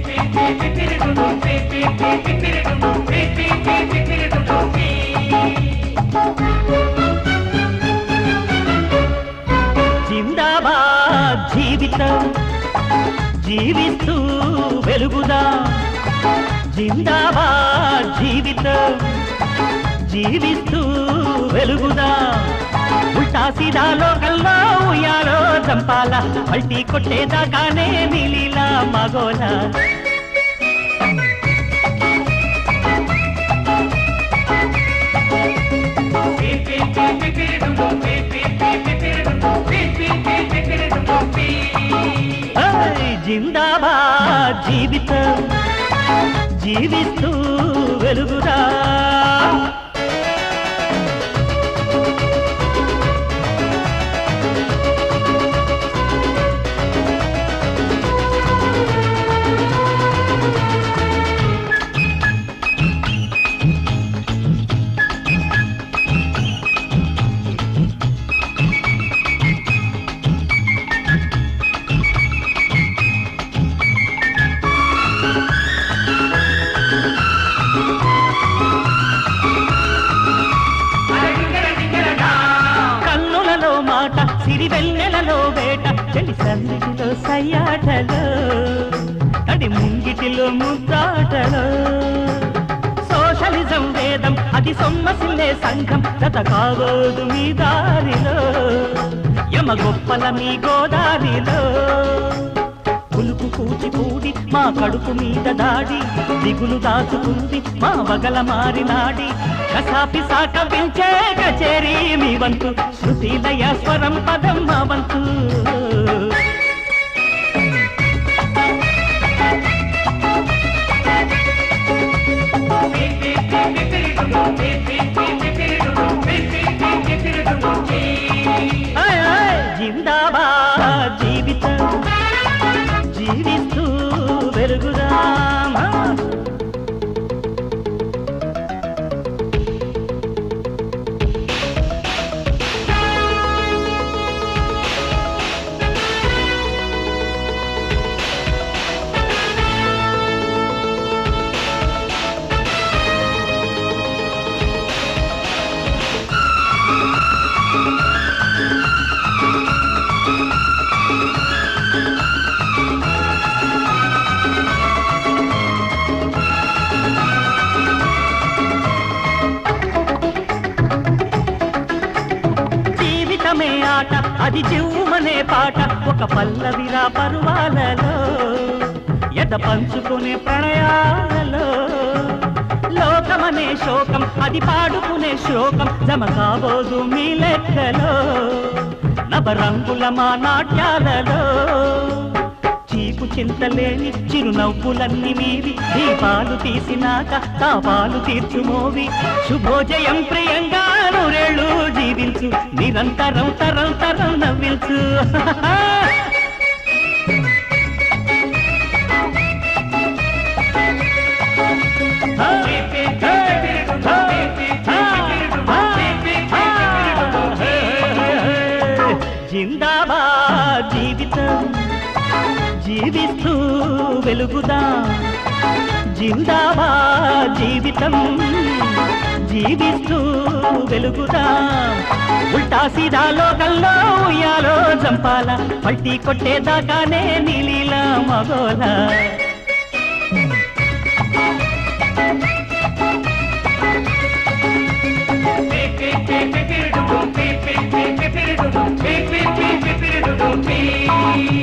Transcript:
జిందాబాద్ జీవితం జీవిస్తూ వెలుగుదా జిందాబాద్ జీవితం జీవిస్తూ వెలుగుదా ఉల్టా సీదా లోకల్లో ఉయ్యాలో చంపాల పల్టీ కొట్టేదాకానే నీలీలా మగోలా ఏయ్, జిందాబాద్ జీవితం జీవిస్తూ వెలుగురా కన్నులలో మాట సిరివెన్నెలలో వేట చెలి సన్నిధిలో సయ్యాటలో తడి ముంగిటిలో ముద్దాటలో సోషలిజం వేదం అది సొమ్మసిల్లే సంఘం జత కావోదు మీ దారిలో యమ గొప్పల మీ గోదారిలో పులుపు కూచిపూడి మా కడుపు మీద దాడి దిగులు దాచుకుంది మా వగల మారినాడి కసాపి సాక పిలిచే కచేరి మీ వంతు శృతి లయ స్వరం పదం మా వంతు ఆయ్ ఆయ్ జిందాబాద్ జీవితం జీవిస్తూ వెలుగుదామా జీవితమే ఆట అది జీవమనే పాట ఒక పల్లవిరా పరువాలలో ఎద పంచుకునే ప్రణయాలలో లోకమనే శోకం అది పాడుకునే శోకం జమ కాబోదు మీ లెక్కలో నవరంగుల మా నాట్యాలలో చీపు చింతలేని చిరునవ్వులన్నీ మీవి దీపాలు తీసినాక తాపాలు తీర్చుమోవి శుభోజయం ప్రియంగా నూరేళ్ళు జీవించు నిరంతరం తరం తరం నవ్వించు జిందాబాద్ జీవితం జీవిస్తూ వెలుగుదా జిందాబాద్ జీవితం జీవిస్తూ వెలుగుదా ఉల్టా సీదా లోకల్లో ఉయ్యాలో చంపాల పల్టీ కొట్టేదాకానే నీలీలా మగోలా Beep, beep, beep, beep, beep, beep, beep, beep, beep, beep, beep, beep, beep, beep, beep, beep.